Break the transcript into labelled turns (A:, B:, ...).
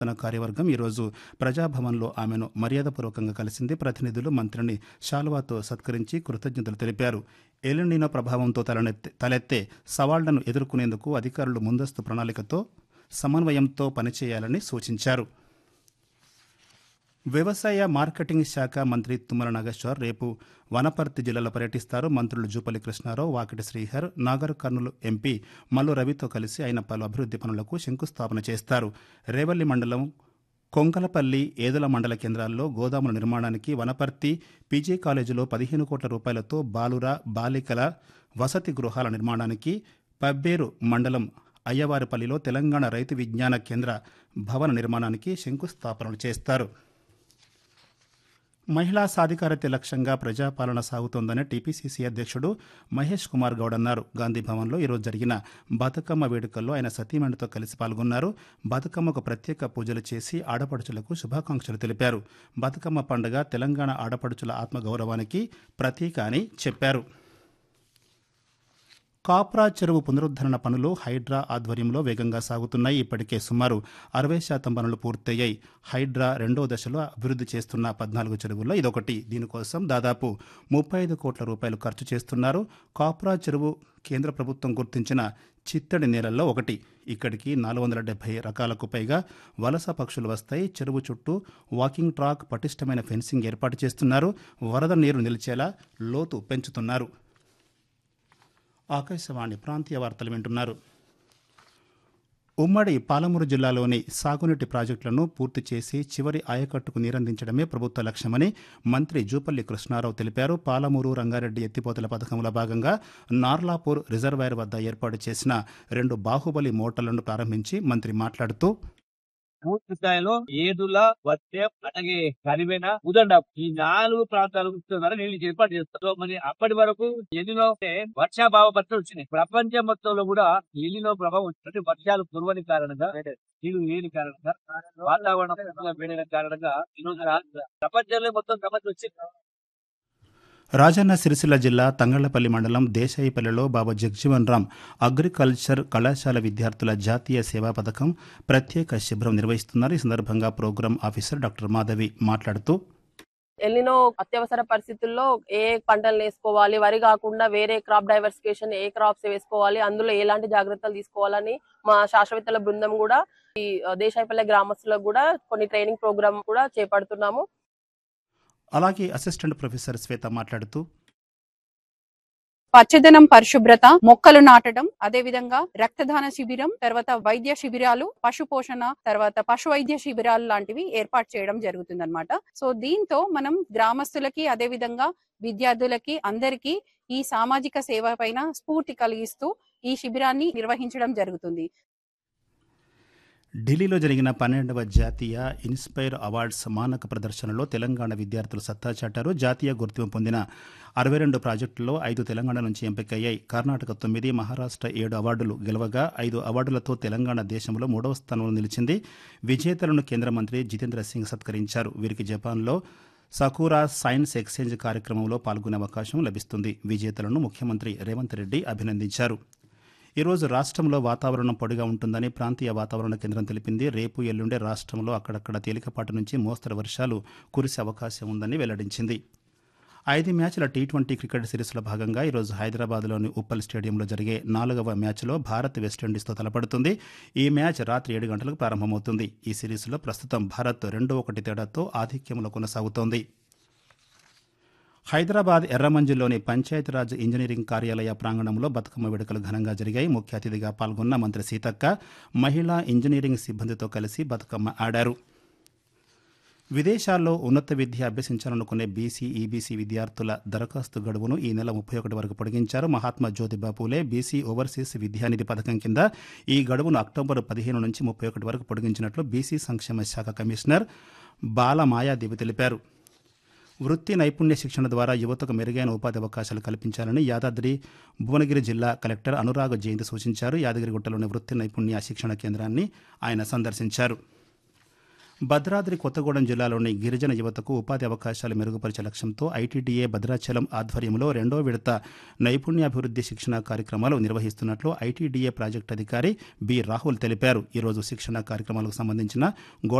A: తన కార్యవర్గం ఈరోజు ప్రజాభవన్లో ఆమెను మర్యాదపూర్వకంగా కలిసింది ప్రతినిధులు మంత్రిని శాలువాతో సత్కరించి కృతజ్ఞతలు తెలిపారు ఎలినినో ప్రభావంతో తలనెత్తే తలెత్తే సవాళ్లను ఎదుర్కొనేందుకు అధికారులు ముందస్తు ప్రణాళికతో సమన్వయంతో పనిచేయాలని సూచించారు వ్యవసాయ మార్కెటింగ్ శాఖ మంత్రి తుమ్మల నాగేశ్వర్ రేపు వనపర్తి జిల్లాలో పర్యటిస్తారు మంత్రులు జూపల్లి కృష్ణారావు వాకిటి శ్రీహర్ నాగర్ కర్నూలు ఎంపీ మల్లు రవితో కలిసి ఆయన పలు అభివృద్ధి పనులకు శంకుస్థాపన చేస్తారు రేవల్లి మండలం కొంకలపల్లి ఏదుల మండల కేంద్రాల్లో గోదాముల నిర్మాణానికి వనపర్తి పీజీ కాలేజీలో పదిహేను కోట్ల రూపాయలతో బాలుర బాలికల వసతి గృహాల నిర్మాణానికి పబ్బేరు మండలం అయ్యవారిపల్లిలో తెలంగాణ రైతు విజ్ఞాన కేంద్ర భవన నిర్మాణానికి శంకుస్థాపనలు చేస్తారు మహిళా సాధికారత లక్ష్యంగా ప్రజాపాలన సాగుతోందని టీపీసీసీ అధ్యక్షుడు మహేష్ కుమార్ గౌడ్ అన్నారు గాంధీ భవన్లో ఈరోజు జరిగిన బతుకమ్మ వేడుకల్లో ఆయన సతీమణితో కలిసి పాల్గొన్నారు బతుకమ్మకు ప్రత్యేక పూజలు చేసి ఆడపడుచులకు శుభాకాంక్షలు తెలిపారు బతుకమ్మ పండుగ తెలంగాణ ఆడపడుచుల ఆత్మగౌరవానికి ప్రతీక అని చెప్పారు కాప్రా చెరువు పునరుద్ధరణ పనులు హైడ్రా ఆధ్వర్యంలో వేగంగా సాగుతున్నాయి ఇప్పటికే సుమారు అరవై శాతం పనులు పూర్తయ్యాయి హైడ్రా రెండో దశలో అభివృద్ధి చేస్తున్న పద్నాలుగు చెరువుల్లో ఇదొకటి దీనికోసం దాదాపు ముప్పై ఐదు కోట్ల రూపాయలు ఖర్చు చేస్తున్నారు కాప్రా చెరువు కేంద్ర ప్రభుత్వం గుర్తించిన చిత్తడి నేలల్లో ఒకటి ఇక్కడికి నాలుగు వందల డెబ్బై రకాలకు పైగా వలస పక్షులు వస్తాయి చెరువు చుట్టూ వాకింగ్ ట్రాక్ పటిష్టమైన ఫెన్సింగ్ ఏర్పాటు చేస్తున్నారు వరద నీరు నిలిచేలా లోతు పెంచుతున్నారు ఆకాశవాణి ప్రాంతీయ వార్తలు వింటున్నారు ఉమ్మడి పాలమూరు జిల్లాలోని సాగునీటి ప్రాజెక్టులను పూర్తి చేసి చివరి ఆయకట్టుకు నీరందించడమే ప్రభుత్వ లక్ష్యమని మంత్రి జూపల్లి కృష్ణారావు తెలిపారు పాలమూరు రంగారెడ్డి ఎత్తిపోతల పథకంలో భాగంగా నార్లాపూర్ రిజర్వాయర్ వద్ద ఏర్పాటు చేసిన రెండు బాహుబలి మోటార్లను ప్రారంభించి మంత్రి మాట్లాడుతూ
B: పూర్తి స్థాయిలో ఏదుల వత్యం అలాగే కరివేన ఉదండ ఈ నాలుగు ప్రాంతాలకు ద్వారా నీళ్లు ఏర్పాటు చేస్తారు సో మరి అప్పటి వరకు ఎన్నిలో వర్షాభావ పరిస్థితులు వచ్చినాయి ప్రపంచం మొత్తంలో కూడా ఎన్నిలో ప్రభావం వచ్చినట్టు వర్షాలు కురవని కారణంగా నీళ్లు లేని కారణంగా వాతావరణం పూర్తిగా వేడిన కారణంగా ఈరోజు రా- ప్రపంచంలో మొత్తం సమస్య వచ్చింది
A: రాజన్న సిరిసిల్ల జిల్లా తంగళ్లపల్లి మండలం దేశాయిపల్లిలో బాబా జగ్జీవన్ రామ్ అగ్రికల్చర్ కళాశాల విద్యార్థుల జాతీయ సేవా పథకం ప్రత్యేక శిబిరం నిర్వహిస్తున్నారు ఈ సందర్భంగా ప్రోగ్రాం ఆఫీసర్ డాక్టర్ మాధవి మాట్లాడుతూ
C: ఎల్లినో అత్యవసర పరిస్థితుల్లో ఏ పంటలు వేసుకోవాలి వరి కాకుండా వేరే క్రాప్ డైవర్సిఫికేషన్ ఏ క్రాప్స్ వేసుకోవాలి అందులో ఎలాంటి జాగ్రత్తలు తీసుకోవాలని మా శాస్త్రవేత్తల బృందం కూడా ఈ దేశాయపల్లె గ్రామస్తులకు కూడా కొన్ని ట్రైనింగ్ ప్రోగ్రామ్ కూడా చేపడుతున్నాము
A: అలాగే అసిస్టెంట్ ప్రొఫెసర్ శ్వేత మాట్లాడుతూ
D: పచ్చదనం పరిశుభ్రత మొక్కలు నాటడం అదే విధంగా రక్తదాన శిబిరం తర్వాత వైద్య శిబిరాలు పశు పోషణ తర్వాత పశు వైద్య శిబిరాలు లాంటివి ఏర్పాటు చేయడం జరుగుతుందన్నమాట సో దీంతో మనం గ్రామస్తులకి అదే విధంగా విద్యార్థులకి అందరికీ ఈ సామాజిక సేవ పైన స్ఫూర్తి కలిగిస్తూ ఈ శిబిరాన్ని నిర్వహించడం జరుగుతుంది
A: ఢిల్లీలో జరిగిన పన్నెండవ జాతీయ ఇన్స్పైర్ అవార్డ్స్ మానక ప్రదర్శనలో తెలంగాణ విద్యార్థులు సత్తా చాటారు జాతీయ గుర్తింపు పొందిన అరవై రెండు ప్రాజెక్టుల్లో ఐదు తెలంగాణ నుంచి ఎంపికయ్యాయి కర్ణాటక తొమ్మిది మహారాష్ట్ర ఏడు అవార్డులు గెలవగా ఐదు అవార్డులతో తెలంగాణ దేశంలో మూడవ స్థానంలో నిలిచింది విజేతలను కేంద్ర మంత్రి జితేంద్ర సింగ్ సత్కరించారు వీరికి జపాన్లో సకూరా సైన్స్ ఎక్స్చేంజ్ కార్యక్రమంలో పాల్గొనే అవకాశం లభిస్తుంది విజేతలను ముఖ్యమంత్రి రేవంత్ రెడ్డి అభినందించారు ఈరోజు రాష్ట్రంలో వాతావరణం పొడిగా ఉంటుందని ప్రాంతీయ వాతావరణ కేంద్రం తెలిపింది రేపు ఎల్లుండే రాష్ట్రంలో అక్కడక్కడ తేలికపాటి నుంచి మోస్తరు వర్షాలు కురిసే అవకాశం ఉందని వెల్లడించింది ఐదు మ్యాచ్ల టీ ట్వంటీ క్రికెట్ సిరీస్లో భాగంగా ఈరోజు హైదరాబాద్లోని ఉప్పల్ స్టేడియంలో జరిగే నాలుగవ మ్యాచ్లో భారత్ వెస్టిండీస్తో తలపడుతుంది ఈ మ్యాచ్ రాత్రి ఏడు గంటలకు ప్రారంభమవుతుంది ఈ సిరీస్లో ప్రస్తుతం భారత్ రెండు ఒకటి తేడాతో ఆధిక్యంలో కొనసాగుతోంది హైదరాబాద్ ఎర్రమంజిల్లోని పంచాయతీరాజ్ ఇంజనీరింగ్ కార్యాలయ ప్రాంగణంలో బతుకమ్మ వేడుకలు ఘనంగా జరిగాయి ముఖ్య అతిథిగా పాల్గొన్న మంత్రి సీతక్క మహిళా ఇంజనీరింగ్ సిబ్బందితో కలిసి బతుకమ్మ ఆడారు విదేశాల్లో ఉన్నత విద్య అభ్యసించాలనుకునే బీసీ ఈబీసీ విద్యార్థుల దరఖాస్తు గడువును ఈ నెల ముప్పై ఒకటి వరకు పొడిగించారు మహాత్మా జ్యోతిబా పూలే బీసీ ఓవర్సీస్ విద్యానిధి పథకం కింద ఈ గడువును అక్టోబర్ పదిహేను నుంచి ముప్పై ఒకటి వరకు పొడిగించినట్లు బీసీ సంక్షేమ శాఖ కమిషనర్ బాల మాయాదేవి తెలిపారు వృత్తి నైపుణ్య శిక్షణ ద్వారా యువతకు మెరుగైన ఉపాధి అవకాశాలు కల్పించాలని యాదాద్రి భువనగిరి జిల్లా కలెక్టర్ అనురాగ్ జయంతి సూచించారు యాదగిరిగుట్టలోని వృత్తి నైపుణ్య శిక్షణ కేంద్రాన్ని ఆయన సందర్శించారు భద్రాద్రి కొత్తగూడెం జిల్లాలోని గిరిజన యువతకు ఉపాధి అవకాశాలు మెరుగుపరిచే లక్ష్యంతో ఐటీడీఏ భద్రాచలం ఆధ్వర్యంలో రెండో విడత నైపుణ్యాభివృద్ధి శిక్షణ కార్యక్రమాలు నిర్వహిస్తున్నట్లు ఐటీడీఏ ప్రాజెక్టు అధికారి బి రాహుల్ తెలిపారు ఈరోజు శిక్షణ కార్యక్రమాలకు సంబంధించిన